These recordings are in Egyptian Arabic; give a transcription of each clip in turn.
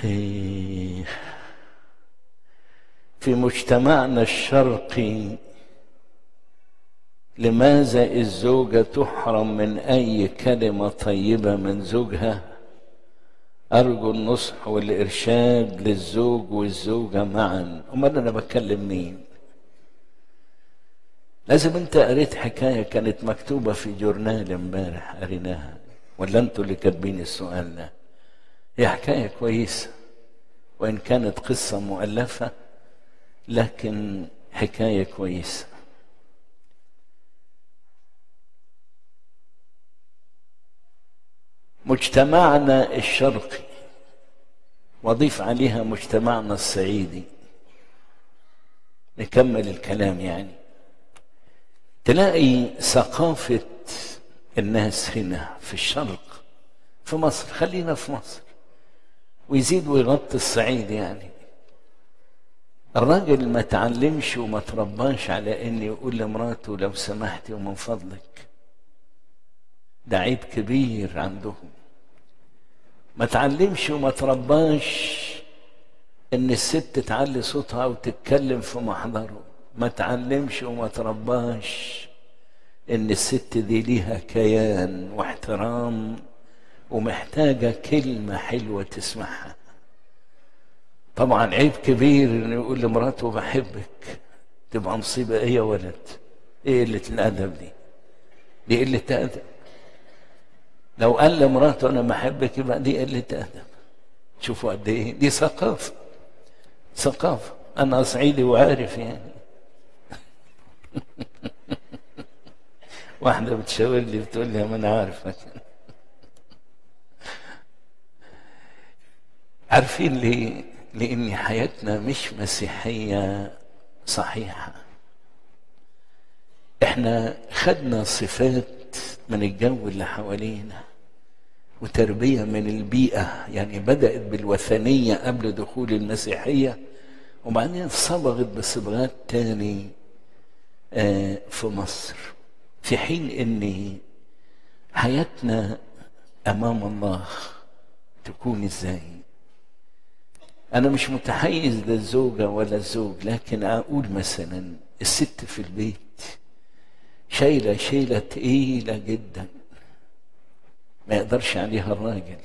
أخي في مجتمعنا الشرقي لماذا الزوجة تحرم من أي كلمة طيبة من زوجها أرجو النصح والإرشاد للزوج والزوجة معا أمال أنا بتكلم مين لازم أنت قريت حكاية كانت مكتوبة في جورنال امبارح قريناها ولا أنتوا اللي كاتبين السؤال ده هي حكاية كويسة وإن كانت قصة مؤلفة لكن حكاية كويسة مجتمعنا الشرقي واضيف عليها مجتمعنا الصعيدي نكمل الكلام يعني تلاقي ثقافة الناس هنا في الشرق في مصر خلينا في مصر ويزيد ويغطي الصعيد يعني الراجل ما تعلمش وما ترباش على ان يقول لمراته لو سمحتي ومن فضلك ده عيب كبير عندهم ما تعلمش وما ترباش ان الست تعلي صوتها وتتكلم في محضره ما تعلمش وما ترباش ان الست دي ليها كيان واحترام ومحتاجة كلمة حلوة تسمعها طبعا عيب كبير انه يقول لمراته بحبك تبقى مصيبة ايه يا ولد ايه قلة الادب دي دي قلة ادب لو قال لمراته انا بحبك يبقى دي قلة ادب شوفوا قد ايه دي ثقافة ثقافة انا صعيدي وعارف يعني واحدة بتشاور لي بتقول لي ما انا عارفك عارفين ليه؟ لأن حياتنا مش مسيحية صحيحة احنا خدنا صفات من الجو اللي حوالينا وتربية من البيئة يعني بدأت بالوثنية قبل دخول المسيحية وبعدين صبغت بصبغات تاني آه في مصر في حين ان حياتنا امام الله تكون ازاي انا مش متحيز للزوجة ولا الزوج لكن اقول مثلا الست في البيت شايلة شيلة تقيلة جدا ما يقدرش عليها الراجل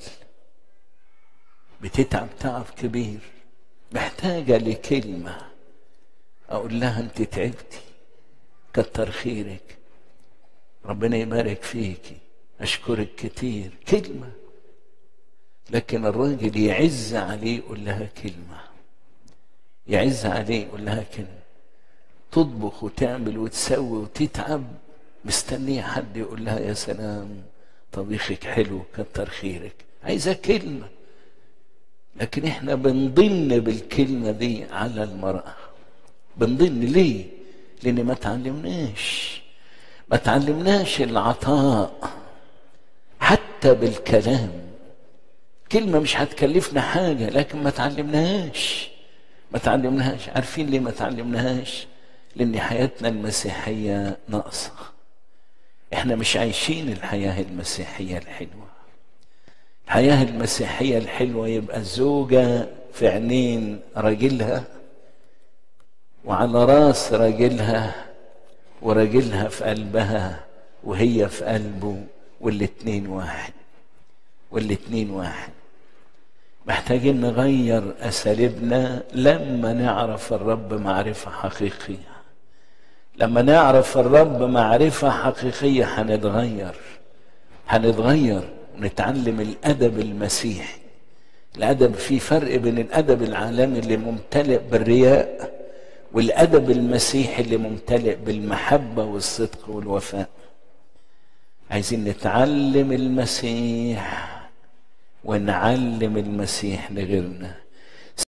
بتتعب تعب كبير محتاجة لكلمة أقول لها أنت تعبتي كتر خيرك ربنا يبارك فيكي أشكرك كتير كلمة لكن الراجل يعز عليه يقول لها كلمة يعز عليه يقول لها كلمة تطبخ وتعمل وتسوي وتتعب مستنية حد يقول لها يا سلام طبيخك حلو كتر خيرك عايزة كلمة لكن احنا بنضن بالكلمة دي على المرأة بنضن ليه لان ما تعلمناش ما تعلمناش العطاء حتى بالكلام كلمة مش هتكلفنا حاجة لكن ما تعلمناهاش ما تعلمناهاش عارفين ليه ما تعلمناهاش لان حياتنا المسيحية ناقصة احنا مش عايشين الحياة المسيحية الحلوة الحياة المسيحية الحلوة يبقى الزوجة في عينين راجلها وعلى راس راجلها وراجلها في قلبها وهي في قلبه والاتنين واحد والاتنين واحد محتاجين نغير أساليبنا لما نعرف الرب معرفة حقيقية لما نعرف الرب معرفة حقيقية هنتغير هنتغير ونتعلم الأدب المسيحي الأدب في فرق بين الأدب العالمي اللي ممتلئ بالرياء والأدب المسيحي اللي ممتلئ بالمحبة والصدق والوفاء عايزين نتعلم المسيح ونعلم المسيح لغيرنا